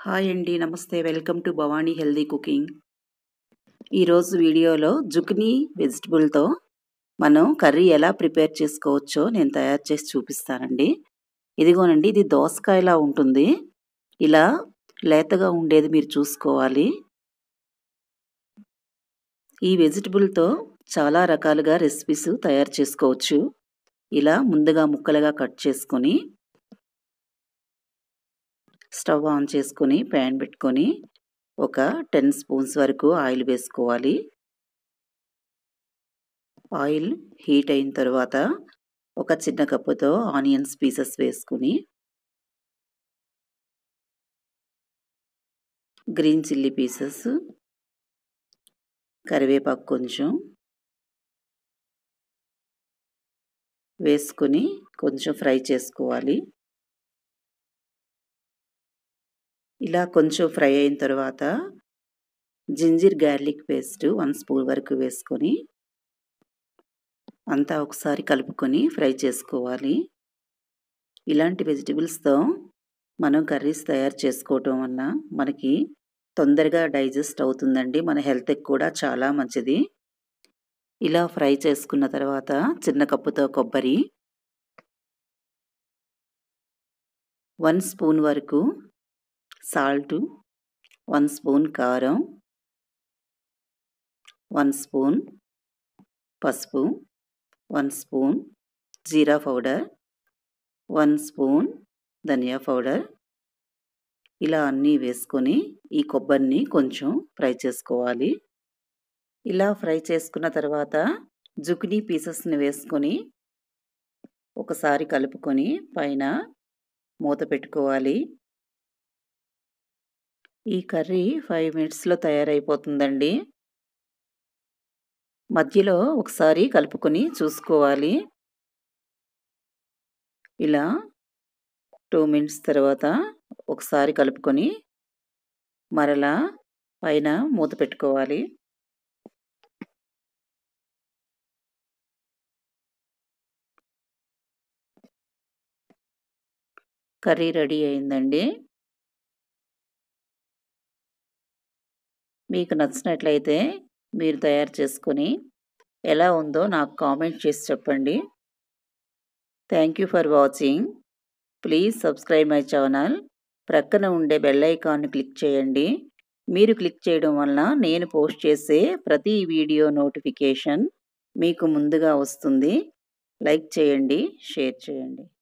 hi అండి నమస్తే welcome to Bhavani healthy cooking ఈరోజు వీడియోలో జుక్నీ వెజిటబుల్తో మనం కర్రీ ఎలా ప్రిపేర్ చేసుకోవచ్చో నేను తయారు చేసి చూపిస్తానండి ఇదిగోనండి ఇది దోసకాయలా ఉంటుంది ఇలా లేతగా ఉండేది మీరు చూసుకోవాలి ఈ వెజిటబుల్తో చాలా రకాలుగా రెసిపీస్ తయారు చేసుకోవచ్చు ఇలా ముందుగా ముక్కలుగా కట్ చేసుకొని స్టవ్ ఆన్ చేసుకొని ప్యాన్ పెట్టుకొని ఒక టెన్ స్పూన్స్ వరకు ఆయిల్ వేసుకోవాలి ఆయిల్ హీట్ అయిన తర్వాత ఒక చిన్న కప్పుతో ఆనియన్స్ పీసెస్ వేసుకుని గ్రీన్ చిల్లీ పీసెస్ కరివేపాకు కొంచెం వేసుకుని కొంచెం ఫ్రై చేసుకోవాలి ఇలా కొంచెం ఫ్రై అయిన తర్వాత ginger garlic paste one spoon వరకు వేసుకొని అంతా ఒకసారి కలుపుకొని ఫ్రై చేసుకోవాలి ఇలాంటి వెజిటబుల్స్తో మనం కర్రీస్ తయారు చేసుకోవటం వల్ల మనకి తొందరగా డైజెస్ట్ అవుతుందండి మన హెల్త్కి కూడా చాలా మంచిది ఇలా ఫ్రై చేసుకున్న తర్వాత చిన్న కప్పుతో కొబ్బరి వన్ స్పూన్ వరకు సాల్ట్ వన్ స్పూన్ కారం వన్ స్పూన్ పసుపు వన్ స్పూన్ జీరా పౌడర్ వన్ స్పూన్ ధనియా పౌడర్ ఇలా అన్నీ వేసుకొని ఈ కొబ్బరిని కొంచెం ఫ్రై చేసుకోవాలి ఇలా ఫ్రై చేసుకున్న తర్వాత జుకినీ పీసెస్ని వేసుకొని ఒకసారి కలుపుకొని పైన మూత పెట్టుకోవాలి ఈ కర్రీ ఫైవ్ మినిట్స్లో తయారైపోతుందండి మధ్యలో ఒకసారి కలుపుకొని చూసుకోవాలి ఇలా టూ మినిట్స్ తర్వాత ఒకసారి కలుపుకొని మరలా పైన మూత పెట్టుకోవాలి కర్రీ రెడీ అయిందండి మీకు నచ్చినట్లయితే మీరు తయారు చేసుకొని ఎలా ఉందో నాకు కామెంట్ చేసి చెప్పండి thank you for watching please subscribe my channel ప్రక్కన ఉండే బెల్ ఐకాన్ని క్లిక్ చేయండి మీరు క్లిక్ చేయడం వలన నేను పోస్ట్ చేసే ప్రతి వీడియో నోటిఫికేషన్ మీకు ముందుగా వస్తుంది లైక్ చేయండి షేర్ చేయండి